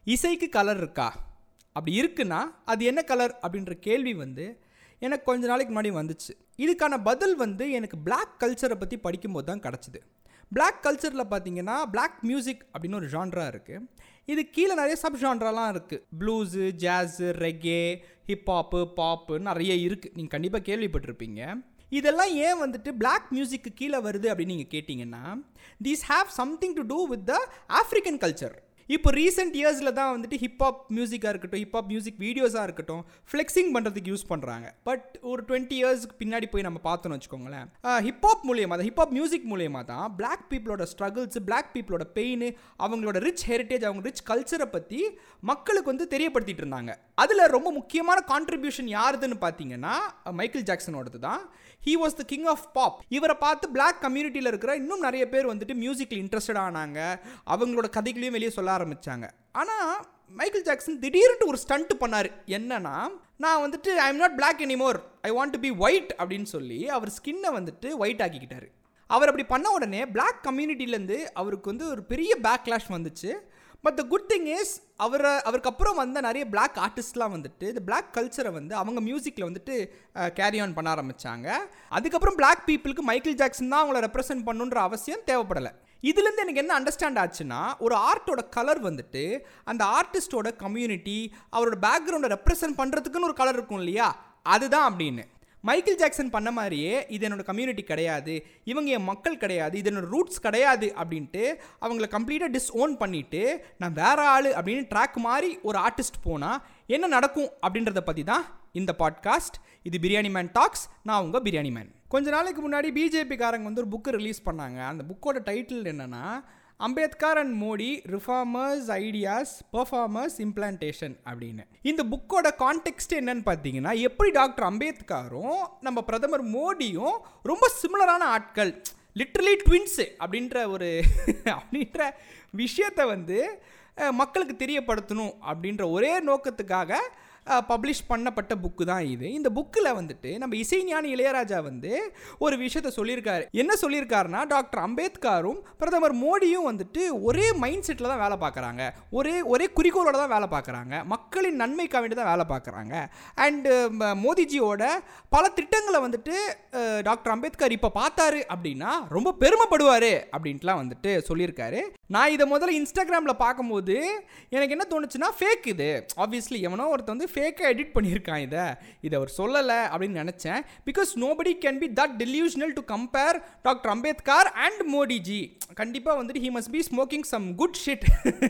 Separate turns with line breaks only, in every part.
இசைக்கு கலர் இருக்கா அப்படி இருக்குன்னா அது என்ன கலர் அப்படின்ற கேள்வி வந்து எனக்கு கொஞ்ச நாளைக்கு முன்னாடி வந்துச்சு இதுக்கான பதில் வந்து எனக்கு Black கல்ச்சரை பற்றி படிக்கும்போது தான் கிடச்சிது Black கல்ச்சரில் பார்த்தீங்கன்னா Black மியூசிக் அப்படின்னு ஒரு ஜான்ரா இருக்குது இது கீழே நிறைய சப் ஜான்ராலாம் இருக்குது ப்ளூஸு ஜாஸு ரெகே ஹிப்ஹாப்பு பாப்பு நிறைய இருக்குது நீங்கள் கண்டிப்பாக கேள்விப்பட்டிருப்பீங்க இதெல்லாம் ஏன் வந்துட்டு Black மியூசிக்கு கீழே வருது அப்படின்னு நீங்கள் கேட்டிங்கன்னா these have something to do with the African culture இப்போ ரீசெண்ட் இயர்ஸில் தான் வந்துட்டு ஹிப்ஹாப் மியூசிக்காக இருக்கட்டும் ஹிப்ஹாப் மியூசிக் வீடியோஸாக இருக்கட்டும் ஃப்ளெக்ஸிங் பண்ணுறதுக்கு யூஸ் பண்ணுறாங்க பட் ஒரு டுவெண்ட்டி இயர்ஸ்க்கு பின்னாடி போய் நம்ம பார்த்தோன்னு வச்சுக்கோங்களேன் ஹிப்ஹாப் மூலியமாக தான் ஹிப்ஹாப் மியூசிக் மூலியமாக தான் பிளாக் பீப்புளோட ஸ்ட்ரகிள்ஸ் பிளாக் பீப்புளோட பெயின் அவங்களோட ரிச் ஹெரிட்டேஜ் அவங்க ரிச் கல்ச்சரை பற்றி மக்களுக்கு வந்து தெரியப்படுத்திட்டு இருந்தாங்க அதில் ரொம்ப முக்கியமான கான்ட்ரிபியூஷன் யாருதுன்னு பார்த்தீங்கன்னா மைக்கேல் ஜாக்சனோடது தான் he was the king of pop இவரை பார்த்து Black கம்யூனிட்டியில் இருக்கிற இன்னும் நிறைய பேர் வந்துட்டு மியூசிக்கில் இன்ட்ரெஸ்டட் ஆனாங்க அவங்களோட கதைகளையும் வெளியே சொல்ல ஆரம்பித்தாங்க ஆனால் மைக்கேல் ஜாக்சன் திடீர்னு ஒரு ஸ்டண்ட் பண்ணார் என்னன்னா நான் வந்துட்டு I am not Black anymore I want to be white அப்படின்னு சொல்லி அவர் ஸ்கின்னை வந்துட்டு ஒயிட் ஆக்கிக்கிட்டாரு அவர் அப்படி பண்ண உடனே Black கம்யூனிட்டிலேருந்து அவருக்கு வந்து ஒரு பெரிய பேக்லாஷ் வந்துச்சு but the good thing is அவரை அவருக்கு அப்புறம் வந்த நிறைய Black ஆர்டிஸ்ட்லாம் வந்துட்டு இந்த Black கல்ச்சரை வந்து அவங்க மியூசிக்கில் வந்துட்டு கேரி ஆன் பண்ண ஆரம்பித்தாங்க அதுக்கப்புறம் Black பீப்புளுக்கு மைக்கேல் ஜாக்சன் தான் அவங்கள ரெப்ரசென்ட் பண்ணுன்ற அவசியம் தேவைப்படலை இதுலேருந்து எனக்கு என்ன அண்டர்ஸ்டாண்ட் ஆச்சுன்னா ஒரு ஆர்ட்டோட கலர் வந்துட்டு அந்த ஆர்டிஸ்டோட கம்யூனிட்டி அவரோட பேக்ரவுண்டை ரெப்ரசென்ட் பண்ணுறதுக்குன்னு ஒரு கலர் இருக்கும் இல்லையா அதுதான் அப்படின்னு மைக்கேல் ஜாக்சன் பண்ண மாதிரியே இது என்னோட கம்யூனிட்டி கிடையாது இவங்க என் மக்கள் கிடையாது இது என்னோட ரூட்ஸ் கிடையாது அப்படின்ட்டு அவங்கள கம்ப்ளீட்டாக டிஸ்ஓன் பண்ணிவிட்டு நான் வேற ஆள் அப்படின்னு ட்ராக் மாதிரி ஒரு ஆர்டிஸ்ட் போனால் என்ன நடக்கும் அப்படின்றத பற்றி தான் இந்த பாட்காஸ்ட் இது பிரியாணி மேன் டாக்ஸ் நான் உங்கள் பிரியாணி மேன் கொஞ்ச நாளைக்கு முன்னாடி பிஜேபிக்காரங்க வந்து ஒரு புக்கு ரிலீஸ் பண்ணாங்க அந்த புக்கோட டைட்டில் என்னென்னா Ambedkar and Modi reformers ideas performers implementation அப்படின்னு இந்த புக்கோட கான்டெக்ட் என்னன்னு பார்த்தீங்கன்னா எப்படி டாக்டர் அம்பேத்கரும் நம்ம பிரதமர் மோடியும் ரொம்ப சிமிலரான ஆட்கள் லிட்ரலி ட்வின்ஸு அப்படின்ற ஒரு அப்படின்ற விஷயத்தை வந்து அஹ், மக்களுக்கு தெரியப்படுத்தணும் அப்படின்ற ஒரே நோக்கத்துக்காக பப்ளிஷ் பண்ணப்பட்ட புக்கு தான் இது இந்த புக்கில் வந்துட்டு நம்ம இசைஞானி இளையராஜா வந்து ஒரு விஷயத்த சொல்லியிருக்காரு என்ன சொல்லியிருக்காருன்னா டாக்டர் அம்பேத்கரும் பிரதமர் மோடியும் வந்துட்டு ஒரே மைண்ட் செட்டில் தான் வேலை பார்க்குறாங்க ஒரே ஒரே குறிக்கோளோட தான் வேலை பார்க்குறாங்க மக்களின் நன்மைக்காக வேண்டி தான் வேலை பார்க்குறாங்க அண்டு மோடிஜியோட பல திட்டங்களை வந்துட்டு அஹ், டாக்டர் அம்பேத்கர் இப்போ பார்த்தாரு அப்படின்னா ரொம்ப பெருமைப்படுவார் அப்படின்ட்டுலாம் வந்துட்டு சொல்லியிருக்காரு நான் இதை முதல்ல இன்ஸ்டாகிராமில் பார்க்கும்போது எனக்கு என்ன தோணுச்சுன்னா ஃபேக் இது ஆப்வியஸ்லி எவனோ ஒருத்தன் வந்து ஃபேக்காக எடிட் பண்ணியிருக்கான் இதை இதை அவர் சொல்லலை அப்படின்னு நினச்சேன் because nobody can be that delusional to compare doctor Ambedkar and Modiji கண்டிப்பாக வந்துட்டு he must be smoking some good shit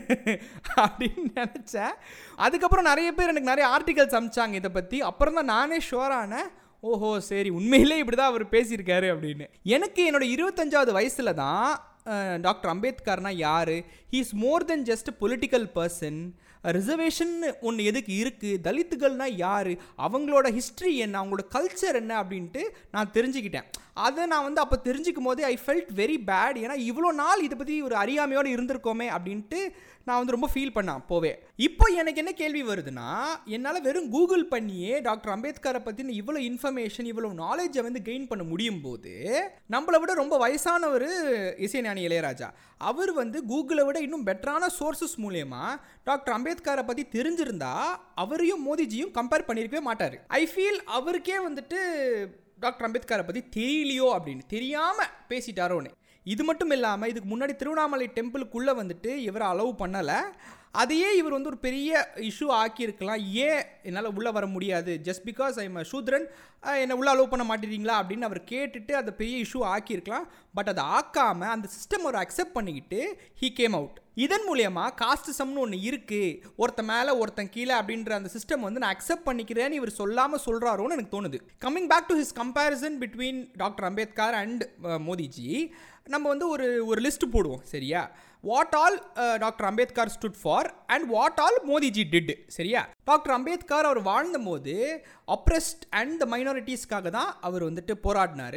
அப்படின்னு நினச்சேன் அதுக்கப்புறம் நிறைய பேர் எனக்கு நிறைய ஆர்டிகல்ஸ் அமிச்சாங்க இதை பற்றி அப்புறம் தான் நானே ஷுவரான ஓஹோ சரி உண்மையிலே இப்படி தான் அவர் பேசியிருக்காரு அப்படின்னு எனக்கு என்னோட இருபத்தஞ்சாவது வயசில் தான் அஹ், டாக்டர் அம்பேத்கர்னா யார் he is more than just political person reservation ஒன்று எதுக்கு இருக்குது தலித்துகள்னா யார் அவங்களோட ஹிஸ்ட்ரி என்ன அவங்களோட கல்ச்சர் என்ன அப்படின்ட்டு நான் தெரிஞ்சுக்கிட்டேன் அதை நான் வந்து அப்போ தெரிஞ்சுக்கும் போதே ஐ ஃபெல்ட் வெரி பேட் ஏன்னா இவ்வளோ நாள் இதை பற்றி ஒரு அறியாமையோடு இருந்திருக்கோமே அப்படின்ட்டு நான் வந்து ரொம்ப ஃபீல் பண்ணேன் அப்போவே இப்போ எனக்கு என்ன கேள்வி வருதுன்னா என்னால் வெறும் கூகுள் பண்ணியே டாக்டர் அம்பேத்கரை பற்றின இவ்வளோ இன்ஃபர்மேஷன் இவ்வளோ நாலேஜை வந்து கெயின் பண்ண முடியும் போது நம்மளை விட ரொம்ப வயசானவர் இசைஞானி இளையராஜா அவர் வந்து கூகுளை விட இன்னும் பெட்டரான சோர்சஸ் மூலயமா டாக்டர் அம்பேத்கரை பற்றி தெரிஞ்சிருந்தா அவரையும் மோதிஜியும் கம்பேர் பண்ணியிருக்கவே மாட்டார் ஐ ஃபீல் அவருக்கே வந்துட்டு டாக்டர் அம்பேத்கரை பற்றி தெரியலையோ அப்படின்னு தெரியாமல் பேசிட்டாரோன்னு இது மட்டும் இல்லாமல் இதுக்கு முன்னாடி திருவண்ணாமலை டெம்பிளுக்குள்ளே வந்துட்டு இவரை அலோவ் பண்ணலை அதையே இவர் வந்து ஒரு பெரிய இஷ்யூ ஆக்கியிருக்கலாம் ஏன் என்னால் உள்ளே வர முடியாது ஜஸ்ட் பிகாஸ் ஐம் சூத்ரன் அஹ், என்னை உள்ளே அலோவ் பண்ண மாட்டேறீங்களா அப்படின்னு அவர் கேட்டுட்டு அதை பெரிய இஷ்யூ ஆக்கியிருக்கலாம் பட் அதை ஆக்காமல் அந்த சிஸ்டம் அவர் அக்செப்ட் பண்ணிக்கிட்டு ஹீ கேம் அவுட் இதன் மூலியமா காஸ்டிசம்னு ஒன்று இருக்குது ஒருத்தன் மேலே ஒருத்தன் கீழே அப்படின்ற அந்த சிஸ்டம் வந்து நான் அக்செப்ட் பண்ணிக்கிறேன்னு இவர் சொல்லாமல் சொல்கிறாரோன்னு எனக்கு தோணுது coming back to his comparison between doctor Ambedkar and Modiji நம்ம வந்து ஒரு ஒரு லிஸ்ட் போடுவோம் சரியா what all doctor Ambedkar stood for and what all Modiji did சரியா டாக்டர் அம்பேத்கர் அவர் வாழ்ந்தபோது அப்ரெஸ்ட் அண்ட் த மைனாரிட்டிஸ்க்காக தான் அவர் வந்துட்டு போராடினார்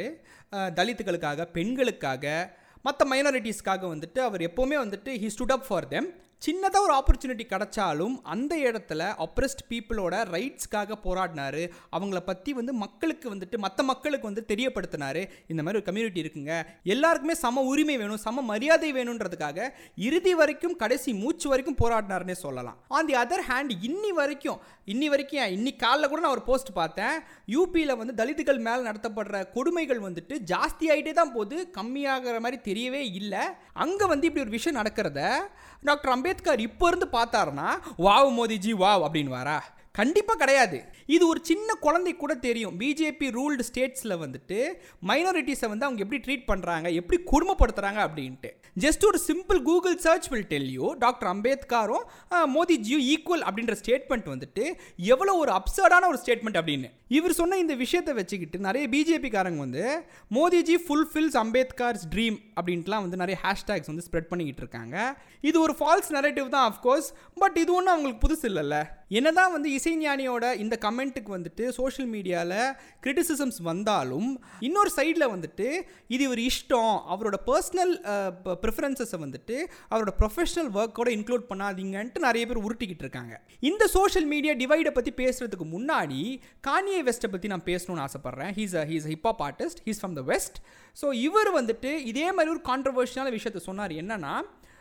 தலித்துகளுக்காக பெண்களுக்காக மற்ற மைனாரிட்டிஸ்க்காக வந்துட்டு அவர் எப்போவுமே வந்துட்டு he stood up for them சின்னதாக ஒரு ஆப்பர்ச்சுனிட்டி கிடைச்சாலும் அந்த இடத்துல அப்ரெஸ்ட் பீப்புளோட ரைட்ஸ்க்காக போராடினாரு அவங்கள பற்றி வந்து மக்களுக்கு வந்துட்டு மற்ற மக்களுக்கு வந்து தெரியப்படுத்தினாரு இந்த மாதிரி ஒரு கம்யூனிட்டி இருக்குங்க எல்லாருக்குமே சம உரிமை வேணும் சம மரியாதை வேணுன்றதுக்காக இறுதி வரைக்கும் கடைசி மூச்சு வரைக்கும் போராடினாருன்னே சொல்லலாம் ஆன் தி அதர் ஹேண்ட் இன்னி வரைக்கும் இன்னி வரைக்கும் ஏன், இன்னி காலைல கூட நான் ஒரு போஸ்ட் பார்த்தேன் யூபியில் வந்து தலித்துகள் மேலே நடத்தப்படுற கொடுமைகள் வந்துட்டு ஜாஸ்தி ஆகிட்டே தான் போகுது கம்மியாகிற மாதிரி தெரியவே இல்லை அங்கே வந்து இப்படி ஒரு விஷயம் நடக்கிறத டாக்டர் அம்பேத்கர் இப்போ இருந்து பார்த்தாருன்னா வாவ் மோதிஜி வாவ் அப்படின்னு வாரா கண்டிப்பாக கிடையாது இது ஒரு சின்ன குழந்தை கூட தெரியும் பிஜேபி ரூல்டு ஸ்டேட்ஸில் வந்துட்டு மைனாரிட்டிஸை வந்து அவங்க எப்படி ட்ரீட் பண்ணுறாங்க எப்படி குடும்பப்படுத்துகிறாங்க அப்படின்ட்டு ஜஸ்ட் ஒரு simple Google search will tell you doctor அம்பேத்கரும் அஹ், மோதிஜியும் ஈக்குவல் அப்படின்ற ஸ்டேட்மெண்ட் வந்துட்டு எவ்வளோ ஒரு அப்சர்டான ஒரு ஸ்டேட்மெண்ட் அப்படின்னு இவர் சொன்ன இந்த விஷயத்தை வச்சுக்கிட்டு நிறைய பிஜேபிக்காரங்க வந்து மோதிஜி ஃபுல்ஃபில்ஸ் அம்பேத்கர்ஸ் ட்ரீம் அப்படின்ட்டுலாம் வந்து நிறைய ஹேஷ்டேக்ஸ் வந்து ஸ்ப்ரெட் பண்ணிக்கிட்டு இருக்காங்க இது ஒரு ஃபால்ஸ் நரேட்டிவ் தான் அஃப்கோர்ஸ் பட் இது ஒன்றும் அவங்களுக்கு புதுசு இல்லைல்ல என்னதான் வந்து இசைஞானியோட இந்த கமெண்ட்டுக்கு வந்துட்டு சோஷியல் மீடியாவில் கிரிட்டிசிசம்ஸ் வந்தாலும் இன்னொரு சைடில் வந்துட்டு இது ஒரு இஷ்டம் அவரோட பர்சனல் ப்ரிஃபரன்சஸை வந்துட்டு அவரோட ப்ரொஃபஷனல் ஒர்க்கோட இன்க்ளூட் பண்ணாதீங்கன்ட்டு நிறைய பேர் உருட்டிக்கிட்டு இருக்காங்க இந்த சோஷியல் மீடியா டிவைடை பற்றி பேசுறதுக்கு முன்னாடி கானியே வெஸ்ட்டை பற்றி நான் பேசணும்னு ஆசைப்பட்றேன் he's he's hip hop artist he's from the west so இவர் வந்துட்டு இதே மாதிரி ஒரு கான்ட்ரவர்ஷியலான விஷயத்தை சொன்னார் என்னன்னா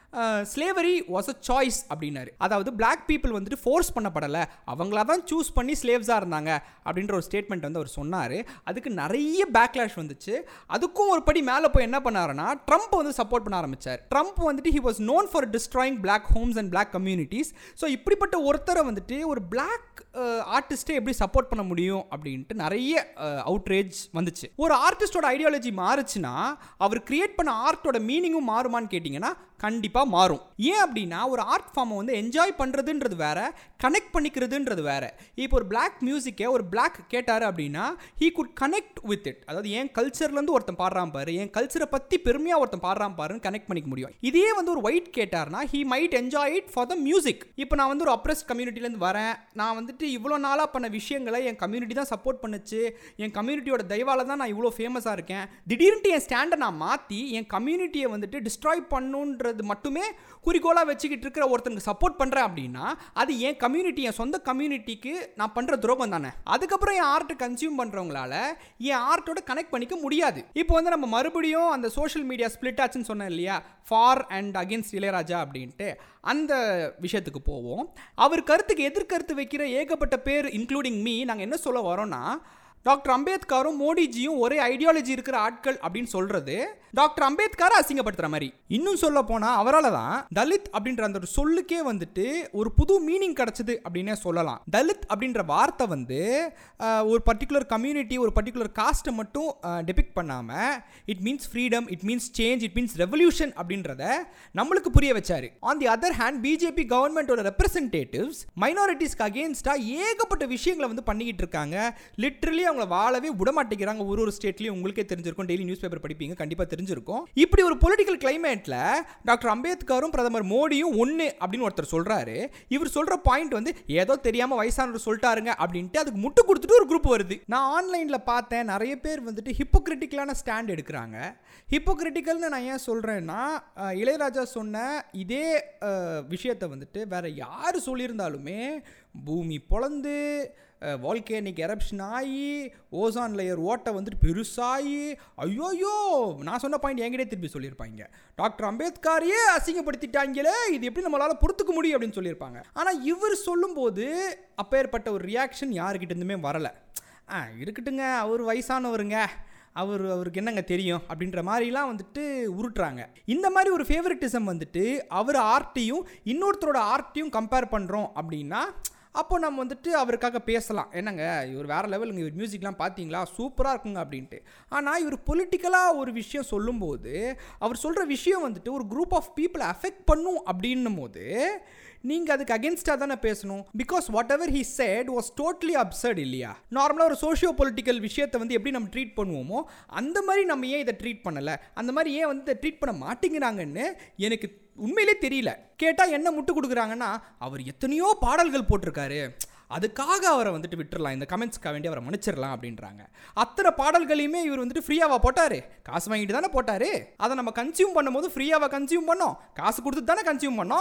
ஸ்லேவரி வாஸ் அ சாய்ஸ் அப்படின்னாரு அதாவது Black people வந்துட்டு ஃபோர்ஸ் பண்ணப்படலை அவங்களா தான் சூஸ் பண்ணி ஸ்லேவ்ஸாக இருந்தாங்க அப்படின்ற ஒரு ஸ்டேட்மெண்ட் வந்து அவர் சொன்னார் அதுக்கு நிறைய பேக்லாஷ் வந்துச்சு அதுக்கும் ஒரு படி மேலே போய் என்ன பண்ணாருன்னா ட்ரம்ப் வந்து சப்போர்ட் பண்ண ஆரம்பிச்சார் ட்ரம்ப் வந்துட்டு he was known for destroying black homes and black communities so இப்படிப்பட்ட ஒருத்தரை வந்துட்டு ஒரு பிளாக் ஆர்டிஸ்ட்டை எப்படி சப்போர்ட் பண்ண முடியும் அப்படின்ட்டு நிறைய அவுட்ரேஜ் வந்துச்சு ஒரு ஆர்டிஸ்டோட ஐடியாலஜி மாறுச்சுன்னா அவர் கிரியேட் பண்ண ஆர்ட்டோட மீனிங்கும் மாறுமான்னு கேட்டிங்கன்னா கண்டிப்பாக மாறும் ஏன் அப்படின்னா ஒரு ஆர்ட் ஃபார்மை வந்து என்ஜாய் பண்ணுறதுன்றது வேற கனெக்ட் பண்ணிக்கிறதுன்றது வேற இப்போ ஒரு பிளாக் மியூசிக்கை ஒரு பிளாக் கேட்டார் அப்படின்னா he could connect with it அதாவது என் கல்ச்சர்லேருந்து ஒருத்தன் பாடுறான் பாரு என் கல்ச்சரை பற்றி பெருமையாக ஒருத்தன் பாடுறான் பாருன்னு கனெக்ட் பண்ணிக்க முடியும் இதே வந்து ஒரு ஒயிட் கேட்டார்னா he might enjoy it for the music இப்போ நான் வந்து ஒரு அப்ரஸ்ட் கம்யூனிட்டிலேருந்து வரேன் நான் வந்துட்டு இவ்வளோ நாளாக பண்ண விஷயங்களை என் கம்யூனிட்டி தான் சப்போர்ட் பண்ணுச்சு என் கம்யூனிட்டியோட தயவால தான் நான் இவ்வளோ ஃபேமஸாக இருக்கேன் திடீர்னு என் ஸ்டாண்டை நான் மாற்றி என் கம்யூனிட்டியை வந்துட்டு டிஸ்ட்ராய் பண்ணுன்றது மட்டுமே குறிக்கோளாக வச்சுக்கிட்டு இருக்கிற ஒருத்தனுக்கு சப்போர்ட் பண்ணுறேன் அப்படின்னா அது என் கம்யூனிட்டி என் சொந்த கம்யூனிட்டிக்கு நான் பண்ணுற துரோகம் தானே அதுக்கப்புறம் என் ஆர்ட்டை கன்சியூம் பண்ணுறவங்களால என் ஆர்ட்டோட கனெக்ட் பண்ணிக்க முடியாது இப்போ வந்து நம்ம மறுபடியும் அந்த சோஷியல் மீடியா ஸ்பிளிட் ஆச்சுன்னு சொன்னேன் இல்லையா ஃபார் அண்ட் அகேன்ஸ்ட் இளையராஜா அப்படின்ட்டு அந்த விஷயத்துக்கு போவோம் அவர் கருத்துக்கு எதிர்கருத்து வைக்கிற ஏகப்பட்ட பேர் இன்க்ளூடிங் மீ நாங்கள் என்ன சொல்ல வரோம்னா டாக்டர் அம்பேத்கரும் மோடிஜியும் ஒரே ஐடியாலஜி இருக்கிற ஆட்கள் அப்படின்னு சொல்றது டாக்டர் அம்பேத்கரை அசிங்கப்படுத்துற மாதிரி இன்னும் சொல்ல போனா அவரால் தான் தலித் அப்படின்ற அந்த ஒரு சொல்லுக்கே வந்துட்டு ஒரு புது மீனிங் கிடைச்சது அப்படின்னே சொல்லலாம் தலித் அப்படின்ற வார்த்தை வந்து அஹ், ஒரு பர்டிகுலர் கம்யூனிட்டி ஒரு பர்டிகுலர் காஸ்ட்டை மட்டும் டெபிக் பண்ணாம it means freedom it means change it means revolution அப்படின்றத நம்மளுக்கு புரிய வச்சாரு on the other hand BJP கவர்மெண்டோட ரெப்ரசன்டேட்டிவ்ஸ் மைனாரிட்டிஸ்க்கு அகேன்ஸ்டா ஏகப்பட்ட விஷயங்களை வந்து பண்ணிக்கிட்டு இருக்காங்க லிட்ரலி அவங்கள வாழவே விட மாட்டேங்கிறாங்க ஒரு ஒரு ஸ்டேட்லயும் உங்களுக்கே தெரிஞ்சிருக்கும் டெய்லி நியூஸ் பேப்பர் படிப்பீங்க கண்டிப்பா தெரிஞ்சிருக்கும் இப்படி ஒரு பொலிட்டிக்கல் கிளைமேட்ல டாக்டர் அம்பேத்கரும் பிரதமர் மோடியும் ஒன்று அப்படின்னு ஒருத்தர் சொல்றாரு இவர் சொல்ற பாயிண்ட் வந்து ஏதோ தெரியாம வயசானவர் சொல்லிட்டாருங்க அப்படின்ட்டு அதுக்கு முட்டு கொடுத்துட்டு ஒரு குரூப் வருது நான் ஆன்லைன்ல பார்த்தேன் நிறைய பேர் வந்துட்டு ஹிப்போக்ரிட்டிக்கலான ஸ்டாண்ட் எடுக்கிறாங்க ஹிப்போக்ரிட்டிக்கல்னு நான் ஏன் சொல்றேன்னா அஹ், இளையராஜா சொன்ன இதே அஹ், விஷயத்தை வந்துட்டு வேற யார் சொல்லியிருந்தாலுமே பூமி பொளந்து வால்கேனிக் எரப்ஷன் ஆகி ஓசான் லேயர் ஓட்டை வந்துட்டு பெருசாகி ஐயோயோ நான் சொன்ன பாயிண்ட் என்கிட்டே திருப்பி சொல்லியிருப்பாங்க டாக்டர் அம்பேத்கரையே அசிங்கப்படுத்திட்டாங்களே இது எப்படி நம்மளால் பொறுத்துக்க முடியும் அப்படின்னு சொல்லியிருப்பாங்க ஆனால் இவர் சொல்லும்போது அப்பேற்பட்ட ஒரு ரியாக்ஷன் யாருக்கிட்ட இருந்துமே வரலை ஆ இருக்கட்டுங்க அவர் வயசானவருங்க அவர் அவருக்கு என்னங்க தெரியும் அப்படின்ற மாதிரிலாம் வந்துட்டு உருட்டுறாங்க இந்த மாதிரி ஒரு ஃபேவரட்டிசம் வந்துட்டு அவர் ஆர்ட்டையும் இன்னொருத்தரோட ஆர்ட்டையும் கம்பேர் பண்ணுறோம் அப்படின்னா அப்போ நம்ம வந்துட்டு அவருக்காக பேசலாம் என்னங்க இவர் வேறு லெவலுங்க இவர் மியூசிக்லாம் பார்த்தீங்களா சூப்பராக இருக்குங்க அப்படின்ட்டு ஆனால் இவர் பொலிட்டிக்கலாக ஒரு விஷயம் சொல்லும்போது அவர் சொல்கிற விஷயம் வந்துட்டு ஒரு குரூப் ஆஃப் பீப்புளை அஃபெக்ட் பண்ணும் அப்படின்னும் போது நீங்கள் அதுக்கு அகேன்ஸ்டாக தானே பேசணும் because whatever he said was totally absurd இல்லையா நார்மலாக ஒரு சோஷியோ பொலிட்டிக்கல் விஷயத்தை வந்து எப்படி நம்ம ட்ரீட் பண்ணுவோமோ அந்த மாதிரி நம்ம ஏன் இதை ட்ரீட் பண்ணலை அந்த மாதிரி ஏன் வந்து இதை ட்ரீட் பண்ண மாட்டேங்கிறாங்கன்னு எனக்கு உண்மையிலே தெரியல கேட்டால் என்ன முட்டு கொடுக்குறாங்கன்னா அவர் எத்தனையோ பாடல்கள் போட்டிருக்காரு அதுக்காக அவரை வந்துட்டு விட்டுறலாம் இந்த கமெண்ட்ஸ்க்காக வேண்டி அவரை மன்னிச்சிடலாம் அப்படின்றாங்க அத்தனை பாடல்களையுமே இவர் வந்துட்டு ஃப்ரீயாவா போட்டாரு காசு வாங்கிட்டு தானே போட்டாரு அதை நம்ம கன்சியூம் பண்ணும்போது ஃப்ரீயாவா கன்சியூம் பண்ணோம் காசு கொடுத்து தானே கன்சியூம் பண்ணோம்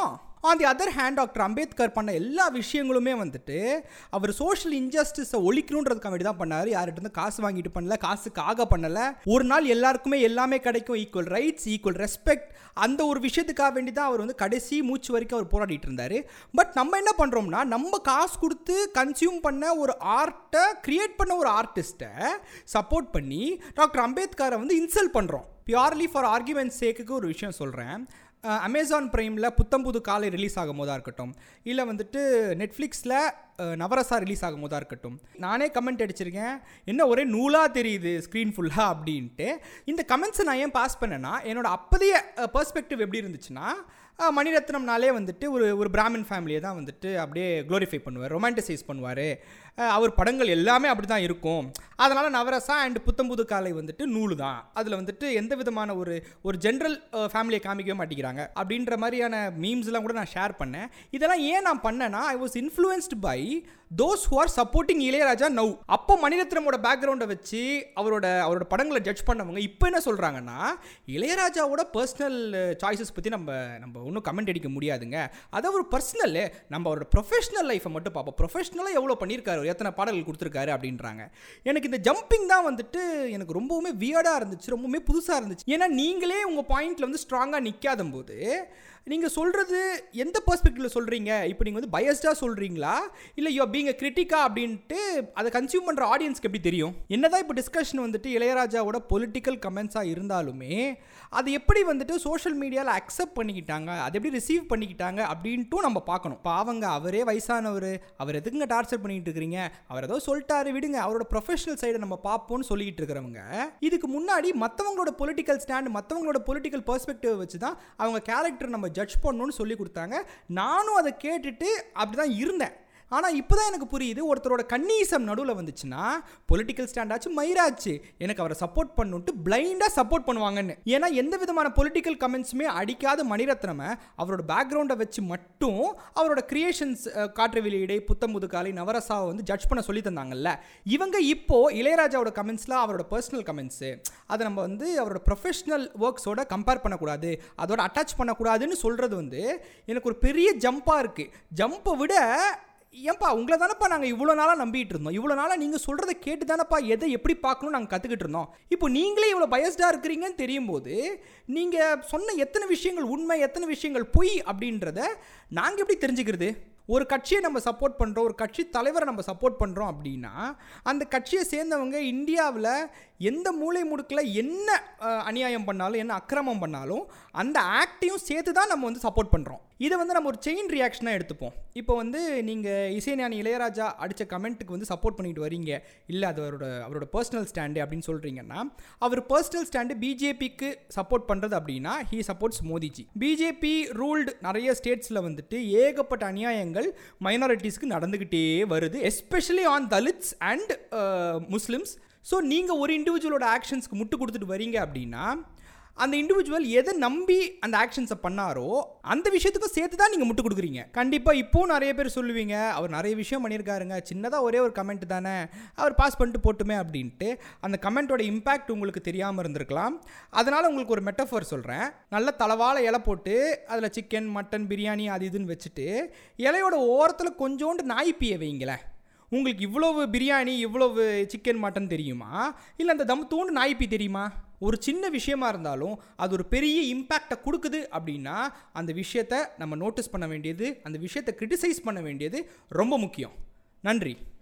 on the other hand doctor Ambedkar பண்ண எல்லா விஷயங்களுமே வந்துட்டு அவர் சோஷியல் இன்ஜஸ்டிஸை ஒழிக்கணுன்றதுக்காக வேண்டி தான் பண்ணார் யார்கிட்ட இருந்து காசு வாங்கிட்டு பண்ணல காசுக்காக பண்ணல ஒரு நாள் எல்லாருக்குமே எல்லாமே கிடைக்கும் ஈக்குவல் ரைட்ஸ் ஈக்குவல் ரெஸ்பெக்ட் அந்த ஒரு விஷயத்துக்காக வேண்டி தான் அவர் வந்து கடைசி மூச்சு வரைக்கும் அவர் போராடிட்டு இருந்தார் பட் நம்ம என்ன பண்ணுறோம்னா நம்ம காசு கொடுத்து கன்சியூம் பண்ண ஒரு ஆர்ட்டை கிரியேட் பண்ண ஒரு ஆர்டிஸ்ட்டை சப்போர்ட் பண்ணி டாக்டர் அம்பேத்கரை வந்து இன்சல்ட் பண்ணுறோம் பியூர்லி ஃபார் ஆர்குமெண்ட் சேக்குக்கு ஒரு விஷயம் சொல்கிறேன் அமேசான் ப்ரைமில் புத்தம்புது காலை ரிலீஸ் ஆகும் போதாக இருக்கட்டும் இல்லை வந்துட்டு நெட்ஃப்ளிக்ஸில் நவரசா ரிலீஸ் ஆகும் போதாக இருக்கட்டும் நானே கமெண்ட் அடிச்சிருக்கேன் என்ன ஒரே நூலாக தெரியுது ஸ்க்ரீன் ஃபுல்லாக அப்படின்ட்டு இந்த கமெண்ட்ஸை நான் ஏன் பாஸ் பண்ணேன்னா என்னோட அப்போதைய பர்ஸ்பெக்டிவ் எப்படி இருந்துச்சுன்னா அஹ், மணிரத்னம்னாலே வந்துட்டு ஒரு ஒரு பிராமின் ஃபேமிலியை தான் வந்துட்டு அப்படியே க்ளோரிஃபை பண்ணுவார் ரொமான்டிசைஸ் பண்ணுவார் அவர் படங்கள் எல்லாமே அப்படி தான் இருக்கும் அதனால் நவரசா அண்ட் புத்தம்புது காலை வந்துட்டு நூலு தான் அதில் வந்துட்டு எந்த விதமான ஒரு ஒரு ஜென்ரல் ஃபேமிலியை காமிக்கவே மாட்டேங்கிறாங்க அப்படின்ற மாதிரியான மீம்ஸ்லாம் கூட நான் ஷேர் பண்ணேன் இதெல்லாம் ஏன் நான் பண்ணேன்னா I was influenced by those who are supporting Ilaiyaraaja now அப்போ மணிரத்னமோட பேக்ரவுண்டை வச்சு அவரோட அவரோட படங்களை ஜட்ஜ் பண்ணவங்க இப்போ என்ன சொல்கிறாங்கன்னா இளையராஜாவோட பர்சனல் சாய்ஸஸ் பற்றி நம்ம நம்ம ஒன்றும் கமெண்ட் அடிக்க முடியாதுங்க அது ஒரு பர்சனல் நம்ம அவரோட ப்ரொஃபஷனல் லைஃப்பை மட்டும் பார்ப்போம் ப்ரொஃபஷனலாக எவ்வளோ பண்ணியிருக்காரு அவர் எத்தனை பாடல்கள் கொடுத்துருக்காரு அப்படின்றாங்க எனக்கு இந்த ஜம்பிங் தான் வந்துட்டு எனக்கு ரொம்பவுமே வியர்டாக இருந்துச்சு ரொம்பவுமே புதுசாக இருந்துச்சு ஏன்னா நீங்களே உங்கள் பாயிண்ட்டில் வந்து ஸ்ட்ராங்காக நிற்காத போது நீங்கள் சொல்கிறது எந்த பர்ஸ்பெக்டிவில் சொல்கிறீங்க இப்போ நீங்கள் வந்து பயஸ்டாக சொல்கிறீங்களா இல்லை யோ பீங்க கிரிட்டிக்கா அப்படின்ட்டு அதை கன்சியூம் பண்ணுற ஆடியன்ஸ்க்கு எப்படி தெரியும் என்னதான் இப்போ டிஸ்கஷன் வந்துட்டு இளையராஜாவோட பொலிட்டிக்கல் கமெண்ட்ஸாக இருந்தாலுமே அது எப்படி வந்துட்டு சோஷியல் மீடியாவில் அக்செப்ட் பண்ணிக்கிட்டாங்க அதை எப்படி ரிசீவ் பண்ணிக்கிட்டாங்க அப்படின்ட்டும் நம்ம பார்க்கணும் பாவங்க அவரே வயசானவர் அவர் எதுக்குங்க டார்ச்சர் பண்ணிக்கிட்டு இருக்கிறீங்க அவர் ஏதோ சொல்லிட்டாரு விடுங்க அவரோட ப்ரொஃபஷனல் சைடை நம்ம பார்ப்போம்னு சொல்லிக்கிட்டு இருக்கிறவங்க இதுக்கு முன்னாடி மற்றவங்களோட பொலிட்டிக்கல் ஸ்டாண்ட் மற்றவங்களோட பொலிட்டிக்கல் பெர்ஸ்பெக்டிவ் வச்சு தான் அவங்க கேரக்டர் நம்ம ஜட்ஜ் பண்ணணும்னு சொல்லி கொடுத்தாங்க நானும் அதை கேட்டுட்டு அப்படி தான் இருந்தேன் ஆனால் இப்போ தான் எனக்கு புரியுது ஒருத்தரோட கன்னீசம் நடுவில் வந்துச்சுன்னா பொலிட்டிக்கல் ஸ்டாண்டாச்சும் மயிராச்சு எனக்கு அவரை சப்போர்ட் பண்ணுன்ட்டு பிளைண்டாக சப்போர்ட் பண்ணுவாங்கன்னு ஏன்னா எந்த விதமான பொலிட்டிக்கல் கமெண்ட்ஸுமே அடிக்காத மணிரத்னமை அவரோட பேக்ரவுண்டை வச்சு மட்டும் அவரோட கிரியேஷன்ஸ் காற்று வெளியீடை புத்தமுது காலை நவரசாவை வந்து ஜட்ஜ் பண்ண சொல்லி தந்தாங்கல்ல இவங்க இப்போ இளையராஜாவோட கமெண்ட்ஸில் அவரோட பர்சனல் கமெண்ட்ஸு அதை நம்ம வந்து அவரோட ப்ரொஃபஷனல் ஒர்க்ஸோட கம்பேர் பண்ணக்கூடாது அதோட அட்டாச் பண்ணக்கூடாதுன்னு சொல்கிறது வந்து எனக்கு ஒரு பெரிய ஜம்பாக இருக்குது ஜம்பை விட ஏன்பா உங்களை தானப்பா நாங்கள் இவ்வளோ நாளாக நம்பிட்டு இருந்தோம் இவ்வளோ நாளாக நீங்கள் சொல்கிறத கேட்டு தானப்பா எதை எப்படி பார்க்கணும்னு நாங்கள் கற்றுக்கிட்டு இருந்தோம் இப்போ நீங்களே இவ்வளோ பயஸ்டாக இருக்கிறீங்கன்னு தெரியும் போது நீங்கள் சொன்ன எத்தனை விஷயங்கள் உண்மை எத்தனை விஷயங்கள் பொய் அப்படின்றத நாங்கள் எப்படி தெரிஞ்சுக்கிறது ஒரு கட்சியை நம்ம சப்போர்ட் பண்ணுறோம் ஒரு கட்சி தலைவரை நம்ம சப்போர்ட் பண்ணுறோம் அப்படின்னா அந்த கட்சியை சேர்ந்தவங்க இந்தியாவில் எந்த மூளை முடுக்கில் என்ன அஹ், அநியாயம் பண்ணாலும் என்ன அக்கிரமம் பண்ணாலும் அந்த ஆக்டையும் சேர்த்து தான் நம்ம வந்து சப்போர்ட் பண்ணுறோம் இதை வந்து நம்ம ஒரு செயின் ரியாக்ஷனாக எடுத்துப்போம் இப்போ வந்து நீங்கள் இசைஞானி இளையராஜா அடித்த கமெண்ட்டுக்கு வந்து சப்போர்ட் பண்ணிட்டு வரீங்க இல்லை அது அவரோட அவரோட பர்சனல் ஸ்டாண்டு அப்படின்னு சொல்கிறீங்கன்னா அவர் பர்சனல் ஸ்டாண்டு பிஜேபிக்கு சப்போர்ட் பண்ணுறது அப்படின்னா he supports Modiji BJP ruled நிறைய ஸ்டேட்ஸில் வந்துட்டு ஏகப்பட்ட அநியாயங்கள் மைனாரிட்டிஸ்க்கு நடந்துக்கிட்டே வருது especially on Dalits and Muslims so நீங்கள் ஒரு இண்டிவிஜுவலோட ஆக்ஷன்ஸ்க்கு முட்டு கொடுத்துட்டு வரீங்க அப்படின்னா அந்த இண்டிவிஜுவல் எதை நம்பி அந்த ஆக்ஷன்ஸை பண்ணாரோ அந்த விஷயத்துக்கும் சேர்த்து தான் நீங்கள் முட்டு கொடுக்குறீங்க கண்டிப்பாக இப்போவும் நிறைய பேர் சொல்லுவீங்க அவர் நிறைய விஷயம் பண்ணியிருக்காருங்க சின்னதாக ஒரே ஒரு கமெண்ட் தானே அவர் பாஸ் பண்ணிட்டு போட்டுமே அப்படின்ட்டு அந்த கமெண்ட்டோட இம்பேக்ட் உங்களுக்கு தெரியாமல் இருந்திருக்கலாம் அதனால் உங்களுக்கு ஒரு மெட்டஃபர் சொல்கிறேன் நல்ல தளவாழ இலை போட்டு அதில் சிக்கன் மட்டன் பிரியாணி அது இதுன்னு வச்சுட்டு இலையோட ஓரத்தில் கொஞ்சோண்டு நாய்ப்பியை வைங்களேன் உங்களுக்கு இவ்வளவு பிரியாணி இவ்வளவு சிக்கன் மட்டன் தெரியுமா இல்லை அந்த தம் தூண்டு நாய்ப்பி தெரியுமா ஒரு சின்ன விஷயமா இருந்தாலும் அது ஒரு பெரிய இம்பேக்டை கொடுக்குது அப்படின்னா அந்த விஷயத்தை நம்ம நோட்டீஸ் பண்ண வேண்டியது அந்த விஷயத்தை கிரிட்டிசைஸ் பண்ண வேண்டியது ரொம்ப முக்கியம் நன்றி